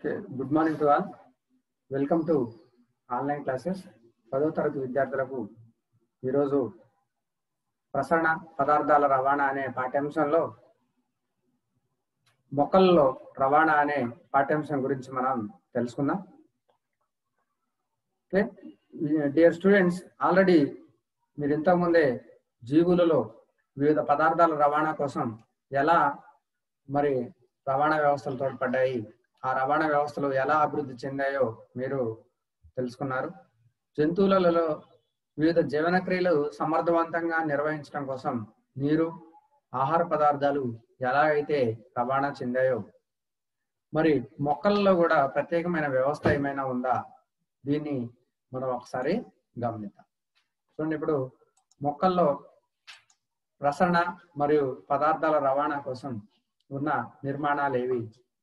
okay good morning to all welcome to online classes పదో తరగతి విద్యార్థులకు ఈరోజు ప్రసరణ పదార్థాల రవాణా అనే పాఠ్యాంశంలో మొక్కల్లో రవాణా అనే పాఠ్యాంశం గురించి మనం తెలుసుకుందాం ఓకే డియర్ స్టూడెంట్స్ ఆల్రెడీ మీరు ఇంతకుముందే జీవులలో వివిధ పదార్థాల రవాణా కోసం ఎలా మరి రవాణా వ్యవస్థలు తోడ్పడ్డాయి ఆ రవాణా వ్యవస్థలు ఎలా అభివృద్ధి చెందాయో మీరు తెలుసుకున్నారు జంతువులలో వివిధ జీవన క్రియలు సమర్థవంతంగా నిర్వహించడం కోసం నీరు ఆహార పదార్థాలు ఎలా అయితే రవాణా చెందాయో మరి మొక్కల్లో కూడా ప్రత్యేకమైన వ్యవస్థ ఏమైనా ఉందా దీన్ని మనం ఒకసారి గమనిద్దాం చూడండి ఇప్పుడు మొక్కల్లో ప్రసరణ మరియు పదార్థాల రవాణా కోసం ఉన్న నిర్మాణాలు ఏవి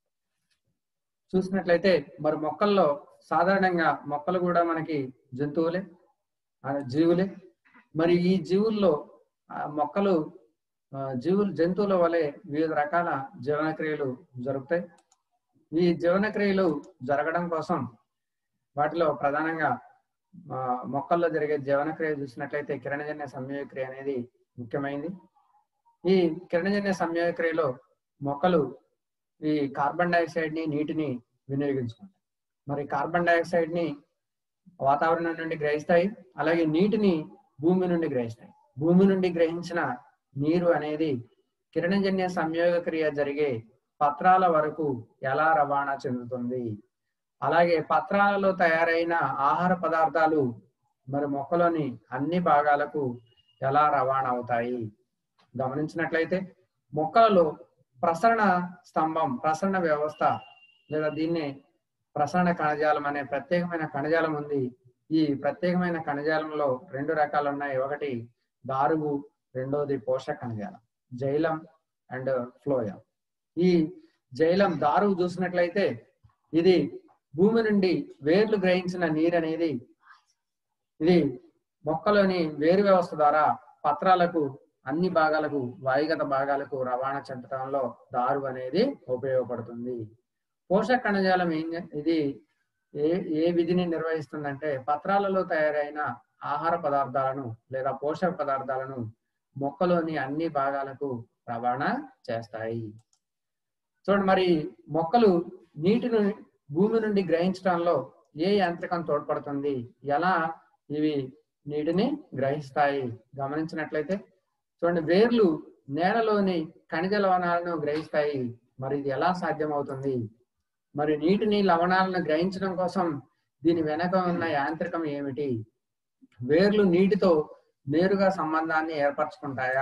చూసినట్లయితే మరి మొక్కల్లో సాధారణంగా మొక్కలు కూడా మనకి జంతువులే ఆ జీవులే మరి ఈ జీవుల్లో ఆ మొక్కలు ఆ, జీవులు జంతువుల వలె వివిధ రకాల జీవన క్రియలు జరుగుతాయి ఈ జీవన క్రియలు జరగడం కోసం వాటిలో ప్రధానంగా ఆ, మొక్కల్లో జరిగే జీవన క్రియ చూసినట్లయితే కిరణజన్య సంయోగ క్రియ అనేది ముఖ్యమైనది ఈ కిరణజన్య సంయోగ క్రియలో మొక్కలు ఈ కార్బన్ డైఆక్సైడ్ ని నీటిని వినియోగించుకుంటాయి మరి కార్బన్ డైఆక్సైడ్ ని వాతావరణం నుండి గ్రహిస్తాయి అలాగే నీటిని భూమి నుండి గ్రహిస్తాయి భూమి నుండి గ్రహించిన నీరు అనేది కిరణజన్య సంయోగ క్రియ జరిగే పత్రాల వరకు ఎలా రవాణా చెందుతుంది అలాగే పత్రాలలో తయారైన ఆహార పదార్థాలు మరి మొక్కలోని అన్ని భాగాలకు ఎలా రవాణా అవుతాయి గమనించినట్లయితే మొక్కలలో ప్రసరణ స్తంభం ప్రసరణ వ్యవస్థ లేదా దీన్ని ప్రసరణ కణజాలం అనే ప్రత్యేకమైన కణజాలం ఉంది ఈ ప్రత్యేకమైన కణజాలంలో రెండు రకాలు ఉన్నాయి ఒకటి దారువు రెండోది పోషక కణజాలం జైలం అండ్ ఫ్లోయం ఈ జైలం దారువు చూసినట్లయితే ఇది భూమి నుండి వేర్లు గ్రహించిన నీరు అనేది ఇది మొక్కలోని వేరు వ్యవస్థ ద్వారా పత్రాలకు అన్ని భాగాలకు వాయుగత భాగాలకు రవాణా చెందడంలో దారు అనేది ఉపయోగపడుతుంది పోషక కణజాలం ఏం చే- ఇది ఏ ఏ విధిని నిర్వహిస్తుందంటే పత్రాలలో తయారైన ఆహార పదార్థాలను లేదా పోషక పదార్థాలను మొక్కలోని అన్ని భాగాలకు రవాణా చేస్తాయి చూడండి మరి మొక్కలు నీటిని భూమి నుండి గ్రహించడంలో ఏ యాంత్రికం తోడ్పడుతుంది ఎలా ఇవి నీటిని గ్రహిస్తాయి గమనించినట్లయితే చూడండి వేర్లు నేలలోని ఖనిజ లవణాలను గ్రహిస్తాయి మరి ఇది ఎలా సాధ్యమవుతుంది మరి నీటిని లవణాలను గ్రహించడం కోసం దీని వెనక ఉన్న యాంత్రికం ఏమిటి వేర్లు నీటితో నేరుగా సంబంధాన్ని ఏర్పరచుకుంటాయా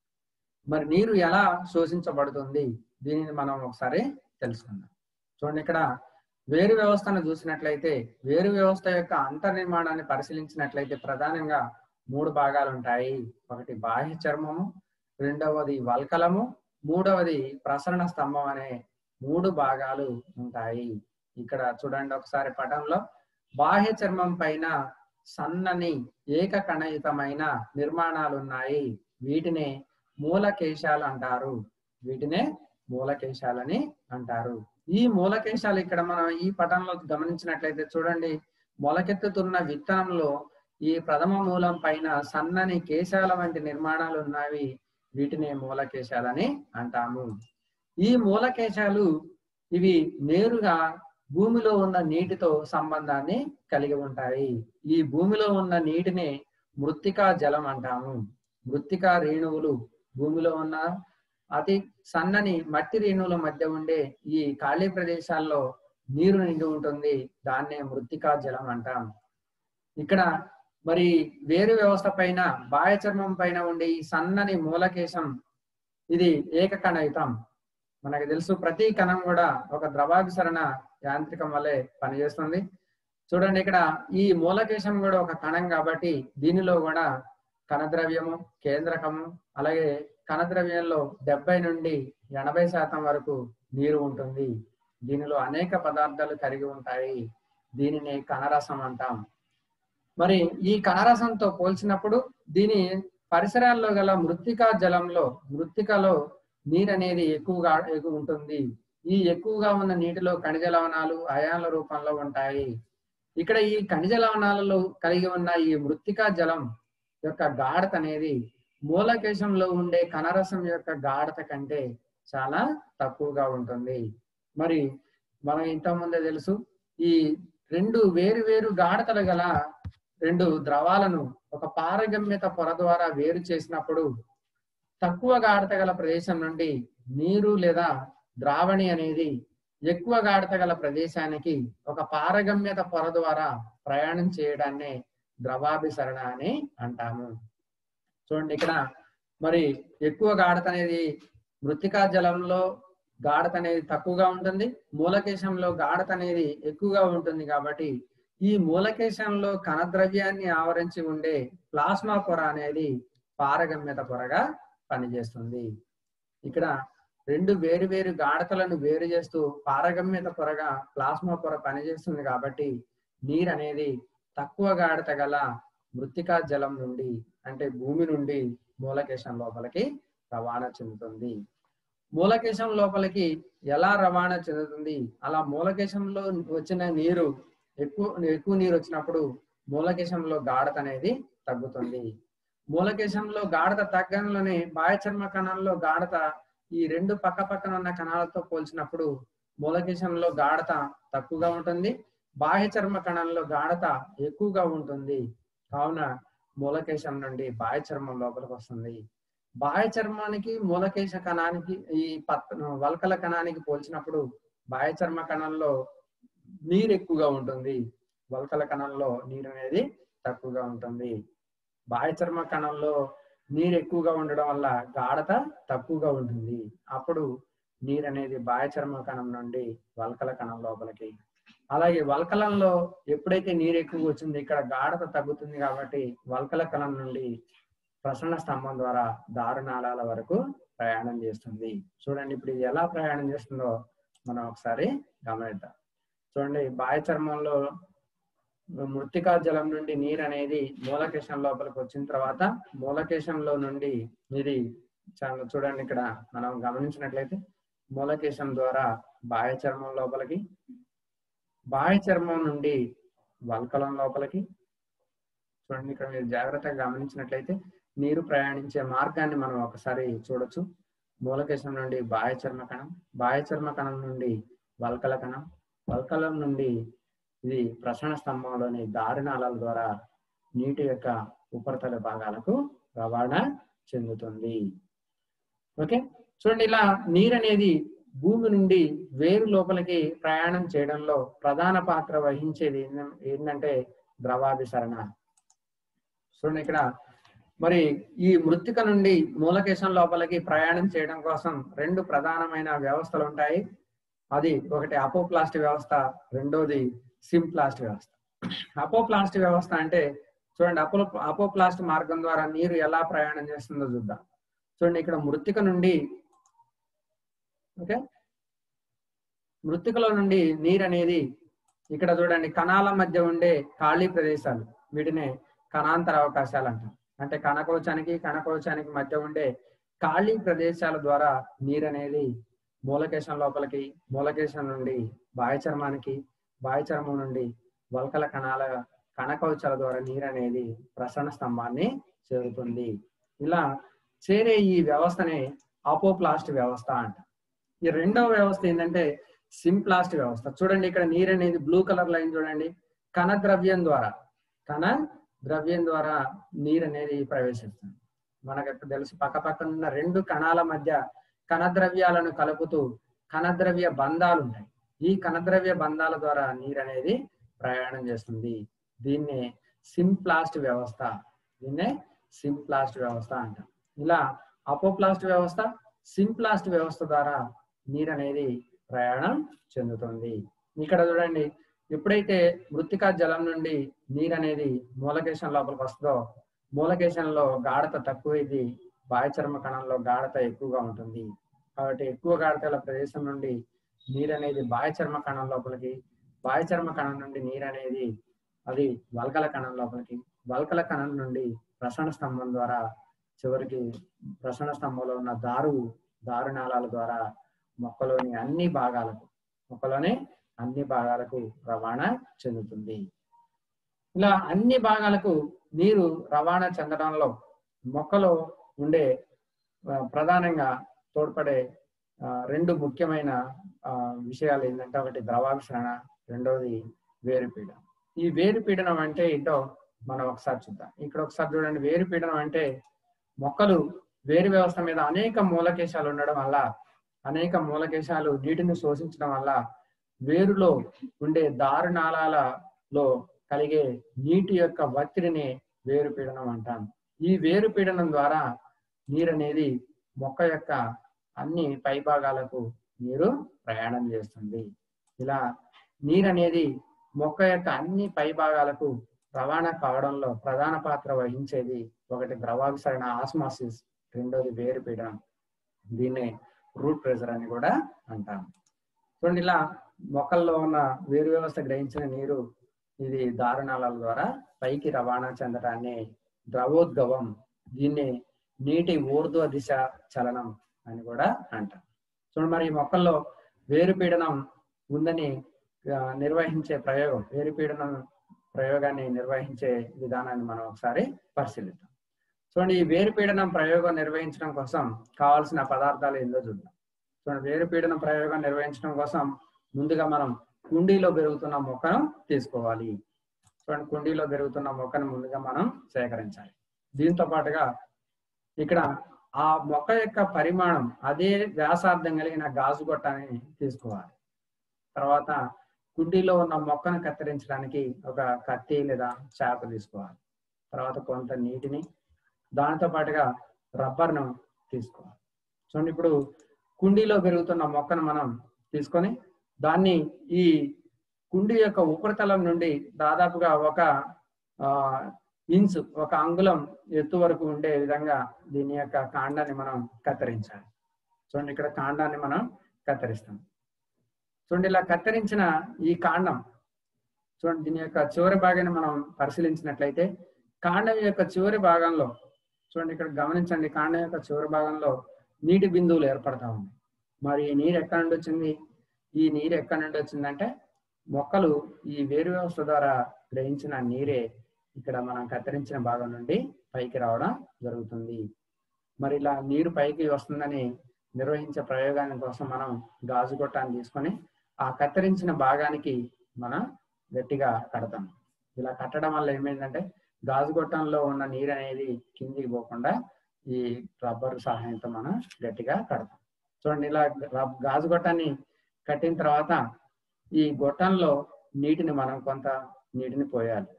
మరి నీరు ఎలా శోషించబడుతుంది దీనిని మనం ఒకసారి తెలుసుకుందాం చూడండి ఇక్కడ వేరు వ్యవస్థను చూసినట్లయితే వేరు వ్యవస్థ యొక్క అంతర్నిర్మాణాన్ని పరిశీలించినట్లయితే ప్రధానంగా మూడు భాగాలు ఉంటాయి ఒకటి బాహ్య చర్మము రెండవది వల్కలము మూడవది ప్రసరణ స్తంభం అనే మూడు భాగాలు ఉంటాయి ఇక్కడ చూడండి ఒకసారి పటంలో బాహ్య చర్మం పైన సన్నని ఏకకణయుతమైన నిర్మాణాలు ఉన్నాయి వీటినే మూలకేశాలు అంటారు వీటినే మూలకేశాలని అంటారు ఈ మూలకేశాలు ఇక్కడ మనం ఈ పటంలో గమనించినట్లయితే చూడండి మొలకెత్తుతున్న విత్తనంలో ఈ ప్రథమ మూలం పైన సన్నని కేశాల వంటి నిర్మాణాలు ఉన్నవి వీటినే మూలకేశాలని అంటాము ఈ మూలకేశాలు ఇవి నేరుగా భూమిలో ఉన్న నీటితో సంబంధాన్ని కలిగి ఉంటాయి ఈ భూమిలో ఉన్న నీటిని మృత్తికా జలం అంటాము మృత్తికా రేణువులు భూమిలో ఉన్న అతి సన్నని మట్టి రేణువుల మధ్య ఉండే ఈ ఖాళీ ప్రదేశాల్లో నీరు నిండి ఉంటుంది దాన్నే మృత్తికా జలం అంటాం ఇక్కడ మరి వేరు వ్యవస్థ పైన బాహ్య చర్మం పైన ఉండే ఈ సన్నని మూలకేశం ఇది ఏకకణయుతం మనకు తెలుసు ప్రతి కణం కూడా ఒక ద్రవాభిసరణ యాంత్రికం వల్లే పనిచేస్తుంది చూడండి ఇక్కడ ఈ మూలకేశం కూడా ఒక కణం కాబట్టి దీనిలో కూడా కణద్రవ్యము కేంద్రకము అలాగే కణద్రవ్యంలో డెబ్బై నుండి ఎనభై శాతం వరకు నీరు ఉంటుంది దీనిలో అనేక పదార్థాలు కలిగి ఉంటాయి దీనిని కణరసం అంటాం మరి ఈ కణరసంతో పోల్చినప్పుడు దీని పరిసరాల్లో గల మృత్తికా జలంలో మృత్తికలో నీరు అనేది ఎక్కువగా ఎక్కువ ఉంటుంది ఈ ఎక్కువగా ఉన్న నీటిలో ఖనిజ లవణాలు అయాన్ల రూపంలో ఉంటాయి ఇక్కడ ఈ ఖనిజ లవణాలలో కలిగి ఉన్న ఈ మృత్తికా జలం యొక్క గాఢత అనేది మూలకేశంలో ఉండే కనరసం యొక్క గాఢత కంటే చాలా తక్కువగా ఉంటుంది మరి మనం ఇంతకుముందే తెలుసు ఈ రెండు వేరు వేరు గాఢతలు గల రెండు ద్రవాలను ఒక పారగమ్యత పొర ద్వారా వేరు చేసినప్పుడు తక్కువ గాఢత గల ప్రదేశం నుండి నీరు లేదా ద్రావణి అనేది ఎక్కువ గాఢత గల ప్రదేశానికి ఒక పారగమ్యత పొర ద్వారా ప్రయాణం చేయడాన్నే ద్రవాభిసరణ అని అంటాము చూడండి ఇక్కడ మరి ఎక్కువ గాఢత అనేది మృతికా జలంలో గాఢత అనేది తక్కువగా ఉంటుంది మూలకేశంలో గాఢత అనేది ఎక్కువగా ఉంటుంది కాబట్టి ఈ మూలకేశంలో కణద్రవ్యాన్ని ఆవరించి ఉండే ప్లాస్మా పొర అనేది పారగమ్యత పొరగా పనిచేస్తుంది ఇక్కడ రెండు వేరు వేరు గాఢతలను వేరు చేస్తూ పారగమ్యత పొరగా ప్లాస్మా పొర పనిచేస్తుంది కాబట్టి నీరు అనేది తక్కువ గాఢత గల మృతికా జలం నుండి అంటే భూమి నుండి మూలకేశం లోపలికి రవాణా చెందుతుంది మూలకేశం లోపలికి ఎలా రవాణా చెందుతుంది అలా మూలకేశంలో వచ్చిన నీరు ఎక్కువ ఎక్కువ నీరు వచ్చినప్పుడు మూలకేశంలో గాఢత అనేది తగ్గుతుంది మూలకేశంలో గాఢత తగ్గడంలోనే బాహ్యచర్మ కణాల్లో గాఢత ఈ రెండు పక్క పక్కన ఉన్న కణాలతో పోల్చినప్పుడు మూలకేశంలో గాఢత తక్కువగా ఉంటుంది బాహ్య చర్మ కణంలో గాఢత ఎక్కువగా ఉంటుంది కావున మూలకేశం నుండి బాహ్య చర్మం లోపలికి వస్తుంది బాహ్య చర్మానికి మూలకేశ కణానికి ఈ పత్ వల్కల కణానికి పోల్చినప్పుడు బాహ్య చర్మ కణంలో నీరు ఎక్కువగా ఉంటుంది వల్కల కణంలో నీరు అనేది తక్కువగా ఉంటుంది బాహ్య చర్మ కణంలో నీరు ఎక్కువగా ఉండడం వల్ల గాఢత తక్కువగా ఉంటుంది అప్పుడు నీరు అనేది బాహ్య చర్మ కణం నుండి వల్కల కణం లోపలికి అలాగే వల్కలంలో ఎప్పుడైతే నీరు ఎక్కువ వచ్చింది ఇక్కడ గాఢత తగ్గుతుంది కాబట్టి వల్కల కణం నుండి ప్రసరణ స్తంభం ద్వారా దారునాళాల వరకు ప్రయాణం చేస్తుంది చూడండి ఇప్పుడు ఇది ఎలా ప్రయాణం చేస్తుందో మనం ఒకసారి గమనిద్దాం చూడండి బాహ్య చర్మంలో మృతికా జలం నుండి నీరు అనేది మూలకేశం లోపలికి వచ్చిన తర్వాత మూలకేశంలో నుండి ఇది చాలా చూడండి ఇక్కడ మనం గమనించినట్లయితే మూలకేశం ద్వారా బాహ్య చర్మం లోపలికి బాహ్య చర్మం నుండి వల్కలం లోపలికి చూడండి ఇక్కడ మీరు జాగ్రత్తగా గమనించినట్లయితే నీరు ప్రయాణించే మార్గాన్ని మనం ఒకసారి చూడొచ్చు మూలకేశం నుండి బాహ్య చర్మ కణం బాహ్య చర్మ కణం నుండి వల్కల కణం వల్కలం నుండి ఇది ప్రసరణ స్తంభంలోని దారుణాల ద్వారా నీటి యొక్క ఉపరితల భాగాలకు రవాణా చెందుతుంది ఓకే చూడండి ఇలా నీరు అనేది భూమి నుండి వేరు లోపలికి ప్రయాణం చేయడంలో ప్రధాన పాత్ర వహించేది ఏంద- ఏంటంటే ద్రవాభిసరణ చూడండి ఇక్కడ మరి ఈ మృతిక నుండి మూలకేశం లోపలికి ప్రయాణం చేయడం కోసం రెండు ప్రధానమైన వ్యవస్థలు ఉంటాయి అది ఒకటి అపోప్లాస్ట్ వ్యవస్థ రెండోది సింప్లాస్ట్ వ్యవస్థ అపోప్లాస్ట్ వ్యవస్థ అంటే చూడండి అపో అపోప్లాస్ట్ మార్గం ద్వారా నీరు ఎలా ప్రయాణం చేస్తుందో చూద్దాం చూడండి ఇక్కడ మృతిక నుండి ఓకే మృతికలో నుండి నీరు అనేది ఇక్కడ చూడండి కణాల మధ్య ఉండే ఖాళీ ప్రదేశాలు వీటినే కణాంతర అవకాశాలు అంటాం అంటే కణకోశానికి కణకోశానికి మధ్య ఉండే ఖాళీ ప్రదేశాల ద్వారా నీరు అనేది మూలకేశం లోపలికి మూలకేశం నుండి బాహ్య చర్మానికి బాహ్య చర్మం నుండి వల్కల కణాల కణకవచాల ద్వారా నీరు అనేది ప్రసరణ స్తంభాన్ని చేరుతుంది ఇలా చేరే ఈ వ్యవస్థనే అపోప్లాస్ట్ వ్యవస్థ అంట ఈ రెండవ వ్యవస్థ ఏంటంటే సింప్లాస్ట్ వ్యవస్థ చూడండి ఇక్కడ నీరు అనేది బ్లూ కలర్ లైన్ చూడండి కణ ద్రవ్యం ద్వారా కణ ద్రవ్యం ద్వారా నీరు అనేది ప్రవేశిస్తుంది మనకు తెలుసు పక్క పక్కన ఉన్న రెండు కణాల మధ్య కణద్రవ్యాలను కలుపుతూ కణద్రవ్య బంధాలు ఉంటాయి ఈ కణద్రవ్య బంధాల ద్వారా నీరు అనేది ప్రయాణం చేస్తుంది దీన్నే సింప్లాస్ట్ వ్యవస్థ దీన్నే సింప్లాస్ట్ వ్యవస్థ అంటాం ఇలా అపోప్లాస్ట్ వ్యవస్థ సింప్లాస్ట్ వ్యవస్థ ద్వారా నీరు అనేది ప్రయాణం చెందుతుంది ఇక్కడ చూడండి ఎప్పుడైతే మృతికా జలం నుండి నీరు అనేది మూలకేశం లోపలికి వస్తుందో మూలకేశంలో గాఢత తక్కువైంది బాహ్యచర్మ కణంలో గాఢత ఎక్కువగా ఉంటుంది కాబట్టి ఎక్కువ గాఢత గల ప్రదేశం నుండి నీరు అనేది బాహ్యచర్మ కణం లోపలికి బాహ్యచర్మ కణం నుండి నీరు అనేది అది వల్కల కణం లోపలికి వల్కల కణం నుండి ప్రసరణ స్తంభం ద్వారా చివరికి ప్రసరణ స్తంభంలో ఉన్న దారు దారునాళాల ద్వారా మొక్కలోని అన్ని భాగాలకు మొక్కలోని అన్ని భాగాలకు రవాణా చెందుతుంది ఇలా అన్ని భాగాలకు నీరు రవాణా చెందడంలో మొక్కలో ఉండే ఆ, ప్రధానంగా తోడ్పడే ఆ, రెండు ముఖ్యమైన ఆ, విషయాలు ఏంటంటే ఒకటి ద్రవాభిసరణ రెండవది వేరుపీడనం ఈ వేరుపీడనం అంటే ఏంటో మనం ఒకసారి చూద్దాం ఇక్కడ ఒకసారి చూడండి వేరుపీడనం అంటే మొక్కలు వేరు వ్యవస్థ మీద అనేక మూలకేశాలు ఉండడం వల్ల అనేక మూలకేశాలు నీటిని శోషించడం వల్ల వేరులో ఉండే దారునాళాలలో కలిగే నీటి యొక్క ఒత్తిడిని వేరుపీడనం అంటాం ఈ వేరుపీడనం ద్వారా నీరు అనేది మొక్క యొక్క అన్ని పై భాగాలకు నీరు ప్రయాణం చేస్తుంది ఇలా నీరు అనేది మొక్క యొక్క అన్ని పై భాగాలకు రవాణా కావడంలో ప్రధాన పాత్ర వహించేది ఒకటి ద్రవాభిసరణ ఆస్మాసిస్ రెండోది వేరుపీడనం దీన్ని రూట్ ప్రెషర్ అని కూడా అంటాం చూడండి ఇలా మొక్కల్లో ఉన్న వేరు వ్యవస్థ గ్రహించిన నీరు ఇది దారుణాల ద్వారా పైకి రవాణా చెందడాన్ని ద్రవోద్గవం దీన్ని నీటి ఊర్ధ్వ దిశ చలనం అని కూడా అంటాం చూడండి మరి ఈ మొక్కల్లో వేరుపీడనం ఉందని ఆ, నిర్వహించే ప్రయోగం వేరుపీడనం ప్రయోగాన్ని నిర్వహించే విధానాన్ని మనం ఒకసారి పరిశీలిద్దాం చూడండి ఈ వేరుపీడనం ప్రయోగం నిర్వహించడం కోసం కావాల్సిన పదార్థాలు ఏందో చూద్దాం చూడండి వేరుపీడనం ప్రయోగం నిర్వహించడం కోసం ముందుగా మనం కుండీలో పెరుగుతున్న మొక్కను తీసుకోవాలి చూడండి కుండీలో పెరుగుతున్న మొక్కను ముందుగా మనం సేకరించాలి దీంతో పాటుగా ఇక్కడ ఆ మొక్క యొక్క పరిమాణం అదే వ్యాసార్థం కలిగిన గాజు గొట్టాన్ని తీసుకోవాలి తర్వాత కుండీలో ఉన్న మొక్కను కత్తిరించడానికి ఒక కత్తి లేదా చేప తీసుకోవాలి తర్వాత కొంత నీటిని దానితో పాటుగా రబ్బర్ను తీసుకోవాలి చూడండి ఇప్పుడు కుండీలో పెరుగుతున్న మొక్కను మనం తీసుకొని దాన్ని ఈ కుండీ యొక్క ఉపరితలం నుండి దాదాపుగా ఒక ఆ, ఇంచ్ ఒక అంగుళం ఎత్తు వరకు ఉండే విధంగా దీని యొక్క కాండాన్ని మనం కత్తిరించాలి చూడండి ఇక్కడ కాండాన్ని మనం కత్తిరిస్తాం చూడండి ఇలా కత్తిరించిన ఈ కాండం చూడండి దీని యొక్క చివరి భాగాన్ని మనం పరిశీలించినట్లయితే కాండం యొక్క చివరి భాగంలో చూడండి ఇక్కడ గమనించండి కాండం యొక్క చివరి భాగంలో నీటి బిందువులు ఏర్పడతా ఉన్నాయి మరి ఈ నీరు ఎక్కడి నుండి వచ్చింది ఈ నీరు ఎక్కడి నుండి వచ్చిందంటే మొక్కలు ఈ వేరు వ్యవస్థ ద్వారా గ్రహించిన నీరే ఇక్కడ మనం కత్తిరించిన భాగం నుండి పైకి రావడం జరుగుతుంది మరి ఇలా నీరు పైకి వస్తుందని నిర్వహించే ప్రయోగాని కోసం మనం గాజు గొట్టాన్ని తీసుకొని ఆ కత్తిరించిన భాగానికి మనం గట్టిగా కడతాం ఇలా కట్టడం వల్ల ఏమైందంటే గాజు గొట్టంలో ఉన్న నీరు అనేది కిందికి పోకుండా ఈ రబ్బర్ సహాయంతో మనం గట్టిగా కడతాం చూడండి ఇలా రబ్- గాజు గొట్టాన్ని కట్టిన తర్వాత ఈ గొట్టంలో నీటిని మనం కొంత నీటిని పోయాలి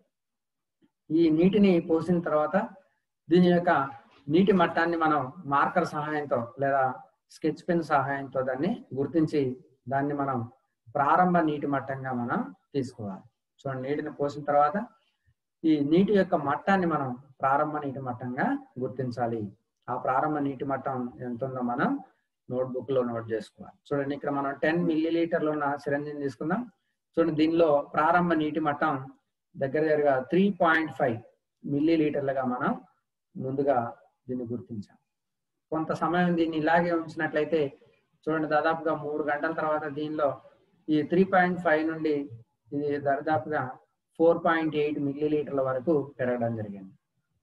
ఈ నీటిని పోసిన తర్వాత దీని యొక్క నీటి మట్టాన్ని మనం మార్కర్ సహాయంతో లేదా స్కెచ్ పెన్ సహాయంతో దాన్ని గుర్తించి దాన్ని మనం ప్రారంభ నీటి మట్టంగా మనం తీసుకోవాలి చూడండి నీటిని పోసిన తర్వాత ఈ నీటి యొక్క మట్టాన్ని మనం ప్రారంభ నీటి మట్టంగా గుర్తించాలి ఆ ప్రారంభ నీటి మట్టం ఎంత ఉందో మనం నోట్బుక్ లో నోట్ చేసుకోవాలి చూడండి ఇక్కడ మనం టెన్ మిల్లీ లీటర్లు ఉన్న సిరంజిని తీసుకుందాం చూడండి దీనిలో ప్రారంభ నీటి మట్టం దగ్గర దగ్గరగా త్రీ పాయింట్ ఫైవ్ మిల్లీ లీటర్లుగా మనం ముందుగా దీన్ని గుర్తించాం కొంత సమయం దీన్ని ఇలాగే ఉంచినట్లయితే చూడండి దాదాపుగా మూడు గంటల తర్వాత దీనిలో ఈ త్రీ పాయింట్ ఫైవ్ నుండి ఇది దాదాపుగా ఫోర్ పాయింట్ ఎయిట్ మిల్లీ లీటర్ల వరకు పెరగడం జరిగింది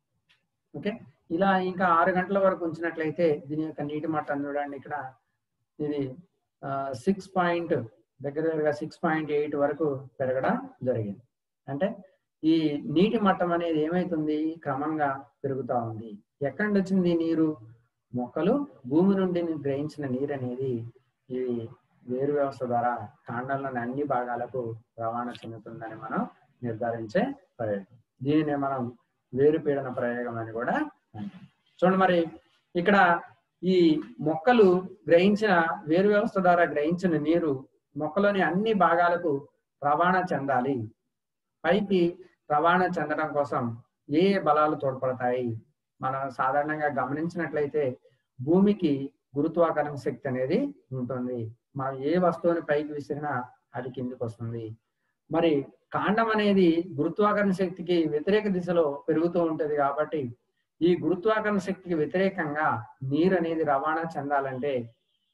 ఓకే ఇలా ఇంకా ఆరు గంటల వరకు ఉంచినట్లయితే దీని యొక్క నీటి మట్టం చూడండి ఇక్కడ ఇది సిక్స్ పాయింట్ దగ్గర దగ్గరగా సిక్స్ పాయింట్ ఎయిట్ వరకు పెరగడం జరిగింది అంటే ఈ నీటి మట్టం అనేది ఏమైతుంది క్రమంగా పెరుగుతా ఉంది ఎక్కడి నుండి వచ్చింది ఈ నీరు మొక్కలు భూమి నుండి గ్రహించిన నీరు అనేది ఈ వేరు వ్యవస్థ ద్వారా కాండంలోని అన్ని భాగాలకు రవాణా చెందుతుందని మనం నిర్ధారించే ప్రయోగం దీనినే మనం వేరు పీడన ప్రయోగం అని కూడా అంటాం చూడండి మరి ఇక్కడ ఈ మొక్కలు గ్రహించిన వేరు వ్యవస్థ ద్వారా గ్రహించిన నీరు మొక్కలోని అన్ని భాగాలకు రవాణా చెందాలి పైకి రవాణా చెందడం కోసం ఏ ఏ బలాలు తోడ్పడతాయి మనం సాధారణంగా గమనించినట్లయితే భూమికి గురుత్వాకర్షణ శక్తి అనేది ఉంటుంది మనం ఏ వస్తువుని పైకి విసిరినా అది కిందికి వస్తుంది మరి కాండం అనేది గురుత్వాకర్షణ శక్తికి వ్యతిరేక దిశలో పెరుగుతూ ఉంటది కాబట్టి ఈ గురుత్వాకర్షణ శక్తికి వ్యతిరేకంగా నీరు అనేది రవాణా చెందాలంటే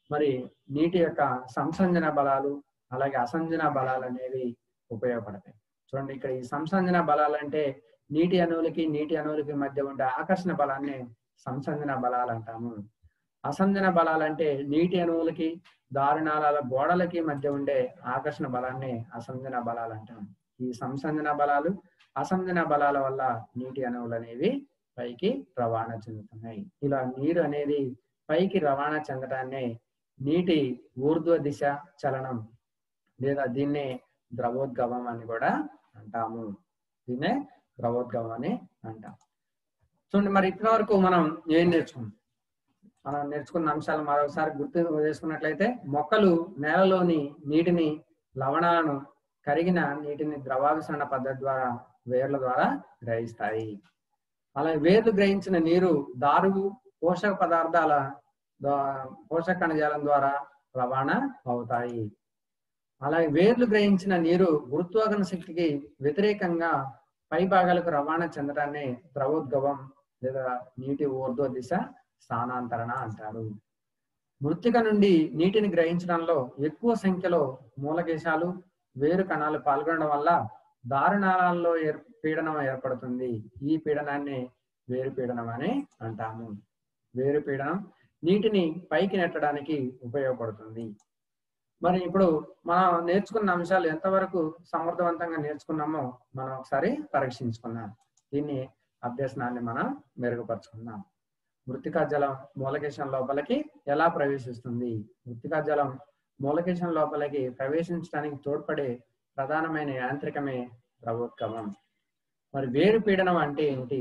మరి నీటి యొక్క సంసంజన బలాలు అలాగే అసంజన బలాలు అనేవి ఉపయోగపడతాయి చూడండి ఇక్కడ ఈ సంసంజన బలాలు అంటే నీటి అణువులకి నీటి అణువులకి మధ్య ఉండే ఆకర్షణ బలాన్ని సంసంజన బలాలు అంటాము అసంజన బలాలు అంటే నీటి అణువులకి దారుణాల గోడలకి మధ్య ఉండే ఆకర్షణ బలాన్ని అసంజన బలాలు అంటాం ఈ సంసంజన బలాలు అసంజన బలాల వల్ల నీటి అణువులు అనేవి పైకి రవాణా చెందుతున్నాయి ఇలా నీరు అనేది పైకి రవాణా చెందడాన్ని నీటి ఊర్ధ్వ దిశ చలనం లేదా దీన్నే ద్రవోద్గమం అని కూడా అంటాము దీన్నే ద్రవోద్గమం అని అంటాం చూడండి మరి ఇప్పటి వరకు మనం ఏం నేర్చుకున్నాం మనం నేర్చుకున్న అంశాలు మరొకసారి గుర్తు చేసుకున్నట్లయితే మొక్కలు నేలలోని నీటిని లవణాలను కరిగిన నీటిని ద్రవాభిసరణ పద్ధతి ద్వారా వేర్ల ద్వారా గ్రహిస్తాయి అలాగే వేర్లు గ్రహించిన నీరు దారువు పోషక పదార్థాల ద్వా- పోషక కణజాలం ద్వారా రవాణా అవుతాయి అలాగే వేర్లు గ్రహించిన నీరు గురుత్వాకర్షణ శక్తికి వ్యతిరేకంగా పై భాగాలకు రవాణా చెందడాన్ని ద్రవోద్గవం లేదా నీటి ఊర్ధ్వ దిశ స్థానాంతరణ అంటారు మృత్తిక నుండి నీటిని గ్రహించడంలో ఎక్కువ సంఖ్యలో మూలకేశాలు వేరు కణాలు పాల్గొనడం వల్ల దారుణాలలో ఏర్ పీడనం ఏర్పడుతుంది ఈ పీడనాన్ని వేరు పీడనం అని అంటాము వేరు పీడనం నీటిని పైకి నెట్టడానికి ఉపయోగపడుతుంది మరి ఇప్పుడు మనం నేర్చుకున్న అంశాలు ఎంతవరకు సమర్థవంతంగా నేర్చుకున్నామో మనం ఒకసారి పరీక్షించుకుందాం దీన్ని అభ్యసనాన్ని మనం మెరుగుపరుచుకుందాం మృతికా జలం మూలకేశం లోపలికి ఎలా ప్రవేశిస్తుంది మృతికా జలం మూలకేశం లోపలికి ప్రవేశించడానికి తోడ్పడే ప్రధానమైన యాంత్రికమే ద్రవోద్గమం మరి వేరు పీడనం అంటే ఏంటి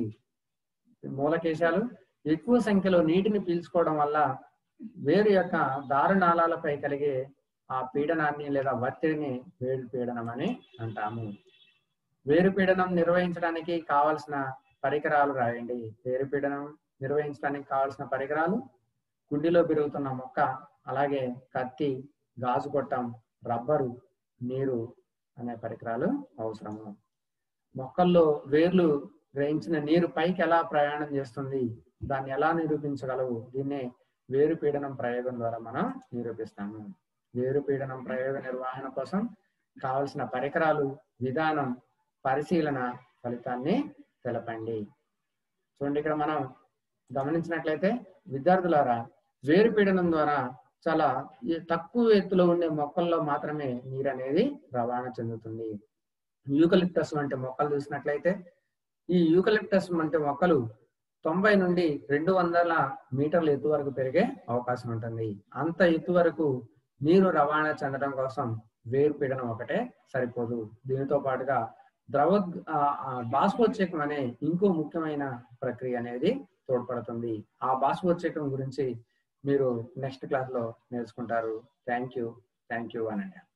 మూలకేశాలు ఎక్కువ సంఖ్యలో నీటిని పీల్చుకోవడం వల్ల వేరు యొక్క దారునాళాలపై కలిగే ఆ పీడనాన్ని లేదా ఒత్తిడిని వేరు పీడనం అని అంటాము వేరు పీడనం నిర్వహించడానికి కావలసిన పరికరాలు రాయండి వేరు పీడనం నిర్వహించడానికి కావలసిన పరికరాలు కుండీలో పెరుగుతున్న మొక్క అలాగే కత్తి గాజు కొట్టం రబ్బరు నీరు అనే పరికరాలు అవసరము మొక్కల్లో వేర్లు గ్రహించిన నీరు పైకి ఎలా ప్రయాణం చేస్తుంది దాన్ని ఎలా నిరూపించగలవు దీన్నే వేరు పీడనం ప్రయోగం ద్వారా మనం నిరూపిస్తాము వేరు పీడనం ప్రయోగ నిర్వహణ కోసం కావలసిన పరికరాలు విధానం పరిశీలన ఫలితాన్ని తెలపండి చూడండి ఇక్కడ మనం గమనించినట్లయితే విద్యార్థులారా వేరు పీడనం ద్వారా చాలా ఈ తక్కువ ఎత్తులో ఉండే మొక్కల్లో మాత్రమే నీరు అనేది రవాణా చెందుతుంది యూకలిప్టస్ వంటి మొక్కలు చూసినట్లయితే ఈ యూకలిప్టస్ వంటి మొక్కలు తొంభై నుండి రెండు వందల మీటర్ల ఎత్తు వరకు పెరిగే అవకాశం ఉంటుంది అంత ఎత్తు వరకు నీరు రవాణా చెందడం కోసం వేరు పీడనం ఒకటే సరిపోదు దీనితో పాటుగా ద్రవ బాష్పోత్సేకం అనే ఇంకో ముఖ్యమైన ప్రక్రియ అనేది తోడ్పడుతుంది ఆ బాష్పోత్సేకం గురించి మీరు నెక్స్ట్ క్లాస్ లో నేర్చుకుంటారు థ్యాంక్ యూ థ్యాంక్ యూ అనండి